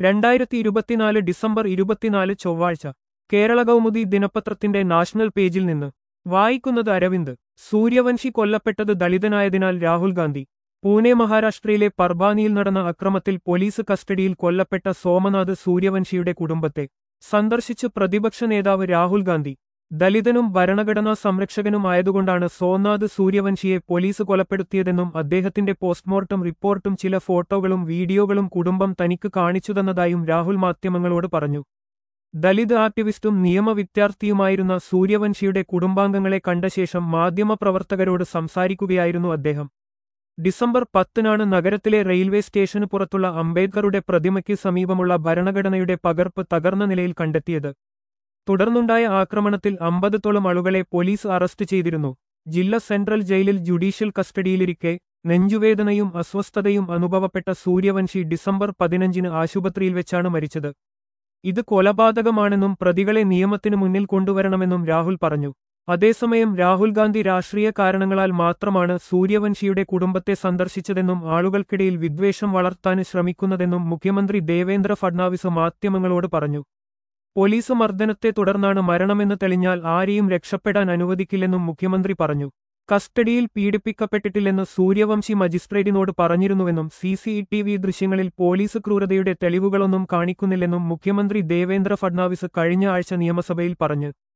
രണ്ടായിരത്തി ഇരുപത്തിനാല് ഡിസംബർ ഇരുപത്തിനാല് ചൊവ്വാഴ്ച കേരള കൗമുദി ദിനപത്രത്തിന്റെ നാഷണൽ പേജിൽ നിന്ന് വായിക്കുന്നത് അരവിന്ദ് സൂര്യവംശി കൊല്ലപ്പെട്ടത് ദളിതനായതിനാൽ രാഹുൽ ഗാന്ധി പൂനെ മഹാരാഷ്ട്രയിലെ പർബാനിയിൽ നടന്ന അക്രമത്തിൽ പോലീസ് കസ്റ്റഡിയിൽ കൊല്ലപ്പെട്ട സോമനാഥ് സൂര്യവംശിയുടെ കുടുംബത്തെ സന്ദർശിച്ച് പ്രതിപക്ഷ നേതാവ് രാഹുൽ ഗാന്ധി ദലിതനും ഭരണഘടനാ സംരക്ഷകനും ആയതുകൊണ്ടാണ് സോമനാഥ് സൂര്യവംശിയെ പോലീസ് കൊലപ്പെടുത്തിയതെന്നും അദ്ദേഹത്തിന്റെ പോസ്റ്റ്മോർട്ടം റിപ്പോർട്ടും ചില ഫോട്ടോകളും വീഡിയോകളും കുടുംബം തനിക്ക് കാണിച്ചുതന്നതായും രാഹുൽ മാധ്യമങ്ങളോട് പറഞ്ഞു ദലിത് ആക്ടിവിസ്റ്റും നിയമവിദ്യാർത്ഥിയുമായിരുന്ന സൂര്യവംശിയുടെ കുടുംബാംഗങ്ങളെ കണ്ട ശേഷം മാധ്യമപ്രവർത്തകരോട് സംസാരിക്കുകയായിരുന്നു അദ്ദേഹം ഡിസംബർ പത്തിനാണ് നഗരത്തിലെ റെയിൽവേ സ്റ്റേഷന് പുറത്തുള്ള അംബേദ്കറുടെ പ്രതിമയ്ക്ക് സമീപമുള്ള ഭരണഘടനയുടെ പകർപ്പ് തകർന്ന നിലയിൽ കണ്ടെത്തിയത് തുടർന്നുണ്ടായ ആക്രമണത്തിൽ അമ്പതത്തോളം ആളുകളെ പോലീസ് അറസ്റ്റ് ചെയ്തിരുന്നു ജില്ല സെൻട്രൽ ജയിലിൽ ജുഡീഷ്യൽ കസ്റ്റഡിയിലിരിക്കെ നെഞ്ചുവേദനയും അസ്വസ്ഥതയും അനുഭവപ്പെട്ട സൂര്യവംശി ഡിസംബർ പതിനഞ്ചിന് ആശുപത്രിയിൽ വെച്ചാണ് മരിച്ചത് ഇത് കൊലപാതകമാണെന്നും പ്രതികളെ നിയമത്തിനു മുന്നിൽ കൊണ്ടുവരണമെന്നും രാഹുൽ പറഞ്ഞു അതേസമയം രാഹുൽ ഗാന്ധി രാഷ്ട്രീയ കാരണങ്ങളാൽ മാത്രമാണ് സൂര്യവംശിയുടെ കുടുംബത്തെ സന്ദർശിച്ചതെന്നും ആളുകൾക്കിടയിൽ വിദ്വേഷം വളർത്താൻ ശ്രമിക്കുന്നതെന്നും മുഖ്യമന്ത്രി ദേവേന്ദ്ര ഫഡ്നാവിസ് മാധ്യമങ്ങളോട് പറഞ്ഞു പോലീസ് മർദ്ദനത്തെ തുടർന്നാണ് മരണമെന്ന് തെളിഞ്ഞാൽ ആരെയും രക്ഷപ്പെടാൻ അനുവദിക്കില്ലെന്നും മുഖ്യമന്ത്രി പറഞ്ഞു കസ്റ്റഡിയിൽ പീഡിപ്പിക്കപ്പെട്ടിട്ടില്ലെന്ന് സൂര്യവംശി മജിസ്ട്രേറ്റിനോട് പറഞ്ഞിരുന്നുവെന്നും സി സി ടി വി ദൃശ്യങ്ങളിൽ പോലീസ് ക്രൂരതയുടെ തെളിവുകളൊന്നും കാണിക്കുന്നില്ലെന്നും മുഖ്യമന്ത്രി ദേവേന്ദ്ര ഫഡ്നാവിസ് കഴിഞ്ഞ ആഴ്ച നിയമസഭയിൽ പറഞ്ഞു